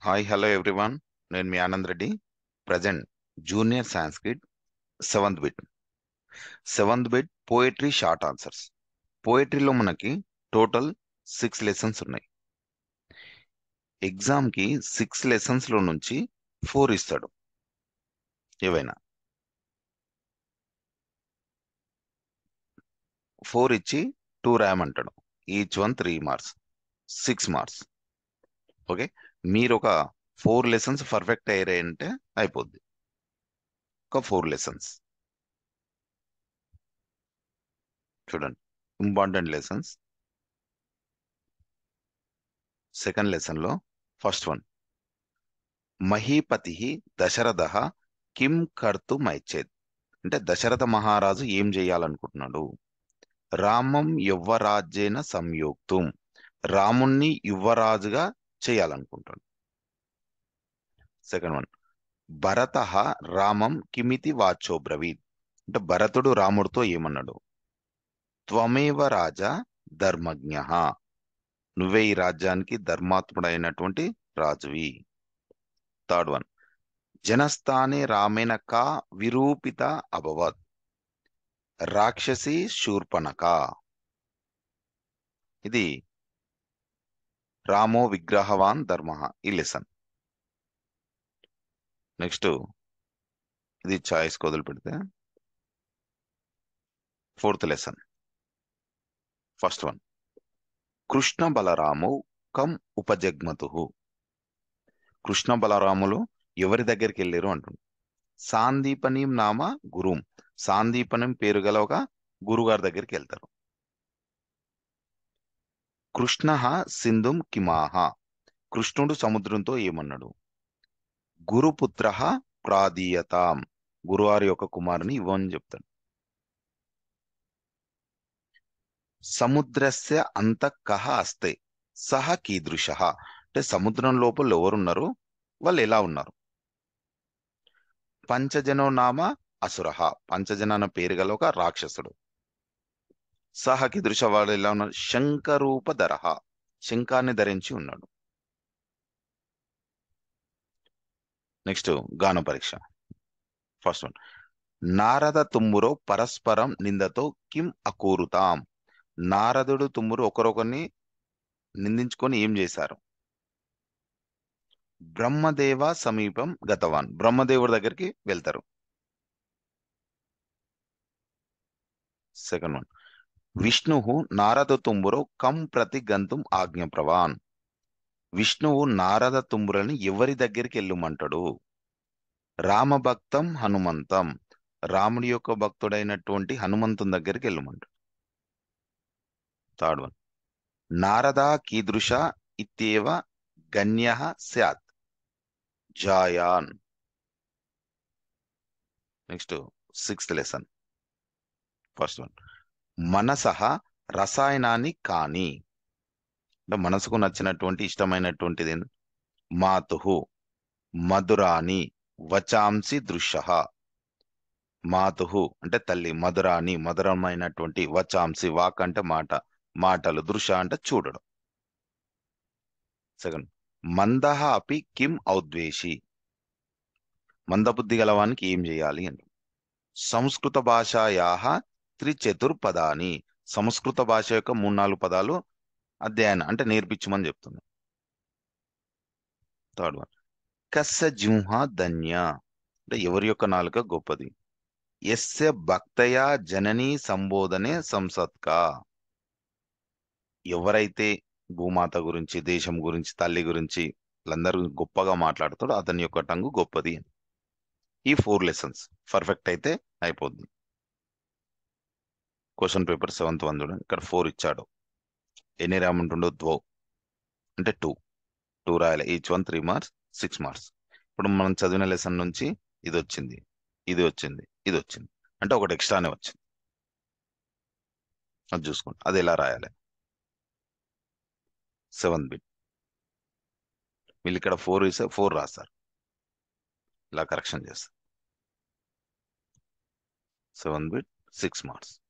hi hello everyone నేను మీ Anand Reddy present junior Sanskrit seventh bit seventh bit poetry short answers పోయట్రీలో మనకి టోటల్ సిక్స్ లెసన్స్ ఉన్నాయి ఎగ్జామ్కి సిక్స్ లెసన్స్లో నుంచి ఫోర్ ఇస్తాడు ఏవైనా ఫోర్ ఇచ్చి టూ రాయమంటాడు each one three marks six marks okay మీరు ఒక ఫోర్ లెసన్స్ పర్ఫెక్ట్ అయ్యారంటే అయిపోద్ది ఒక ఫోర్ లెసన్స్ చూడండి ఇంపార్టెంట్ లెసన్స్ సెకండ్ లెసన్లో ఫస్ట్ వన్ మహీపతి దశరథ కిం కర్తు మైచేద్ అంటే దశరథ మహారాజు ఏం చేయాలనుకుంటున్నాడు రామం యువరాజ్యేన సంయోక్తం రాముణ్ణి యువరాజుగా చేయాలనుకుంటాడు సెకండ్ వన్ భరత రామం కిమితి వాచో బ్రవీద్ అంటే భరతుడు రాముడితో ఏమన్నాడు త్వమేవ రాజా ధర్మజ్ఞ నువ్వే ఈ రాజ్యానికి ధర్మాత్ముడైనటువంటి రాజువి థర్డ్ వన్ జనస్థానే రామేణ కా విరూపిత అభవత్ రాక్షసి శూర్పణక ఇది రామో విగ్రహవాన్ ధర్మ ఈ లెసన్ నెక్స్ట్ ఇది చాయిస్ వదిలి పెడితే fourth lesson first one Krishna Balarama కం ఉపజగ్మతు కృష్ణ బలరాములు ఎవరి దగ్గరికి వెళ్ళారు అంటుంది సాందీపనీం నామ గురుం సాందీపనం పేరు గల ఒక గురుగారి దగ్గరికి వెళ్తారు కృష్ణ సింధుం కిమాహ కృష్ణుడు సముద్రంతో ఏమన్నాడు గురుపుత్ర ప్రాదీయతాం గురువారి యొక్క కుమారుని ఇవ్వని చెప్తాడు సముద్రస్య అంత కహ అస్తే సహ కీదృశ అంటే సముద్రం లోపల ఎవరున్నారు వాళ్ళు ఎలా ఉన్నారు పంచజనో నామ అసుర పంచజన అన్న పేరు గల ఒక రాక్షసుడు సహ కీదృశ వాడు ఎలా ఉన్నారు శంకరూప ధరహ శంకాన్ని ధరించి ఉన్నాడు నెక్స్ట్ గాన పరీక్ష ఫస్ట్ వన్ నారద తుమ్మురో పరస్పరం నిందతో కిం అకూరుతాం నారదుడు తుమ్మురు ఒకరొకరిని నిందించుకొని ఏం చేశారు బ్రహ్మదేవ సమీపం గతవాన్ బ్రహ్మదేవుడి దగ్గరికి వెళ్తారు సెకండ్ వన్ విష్ణు నారద తుంబురో కం ప్రతి గంతుం ఆజ్ఞప్రవాన్ విష్ణువు నారద తుంబురని ఎవరి దగ్గరికి వెళ్ళమంటాడు రామభక్తం హనుమంతం రాముడి యొక్క భక్తుడైనటువంటి హనుమంతుని దగ్గరికి వెళ్ళమంటాడు థర్డ్ వన్ నారద కీదృశ ఇత్యేవ గణ్య స్యాత్ జాయాన్ next sixth lesson first one మనస రసాయనాన్ని కాని అంటే మనసుకు నచ్చినటువంటి ఇష్టమైనటువంటిది మాతు మధురాని వచాంసి దృశ్య మాతు అంటే తల్లి మధురాని మధురమైనటువంటి వచాంసి వాక్ అంటే మాట మాటలు దృశ్య అంటే చూడడం సెకండ్ మందహ అపి కిం ఔద్వేషి మందబుద్ధి గలవానికి ఏం చేయాలి అని సంస్కృత భాషాయా త్రిచతుర్పదాని సంస్కృత భాష యొక్క మూడు నాలుగు పదాలు అధ్యయనం అంటే నేర్పించమని చెప్తుంది థర్డ్ వన్ కస్య జింహ ధన్య అంటే ఎవరి యొక్క నాలుక గొప్పది ఎస్య భక్తయ జననీ సంబోధనే సంసత్క ఎవరైతే భూమాత గురించి దేశం గురించి తల్లి గురించి వీళ్ళందరూ గొప్పగా మాట్లాడుతాడో అతని యొక్క టంగు గొప్పది ఈ ఫోర్ లెసన్స్ పర్ఫెక్ట్ అయితే అయిపోద్ది క్వశ్చన్ పేపర్ సెవెంత్ వన్ చూడండి ఇక్కడ ఫోర్ ఇచ్చాడు ఎన్ని రామంటుండో ద్వో అంటే టూ టూ రాయాలి each one three marks six marks ఇప్పుడు మనం చదివిన లెసన్ నుంచి ఇది వచ్చింది ఇది వచ్చింది ఇది వచ్చింది అంటే ఒకటి ఎక్స్ట్రానే వచ్చింది అది చూసుకోండి అది ఎలా రాయాలి సెవెంత్ బిట్ వీళ్ళు ఇక్కడ ఫోర్ ఇస్తే ఫోర్ రాస్తారు ఇలా కరెక్షన్ చేస్తారు సెవెన్ బిట్ సిక్స్ మార్క్స్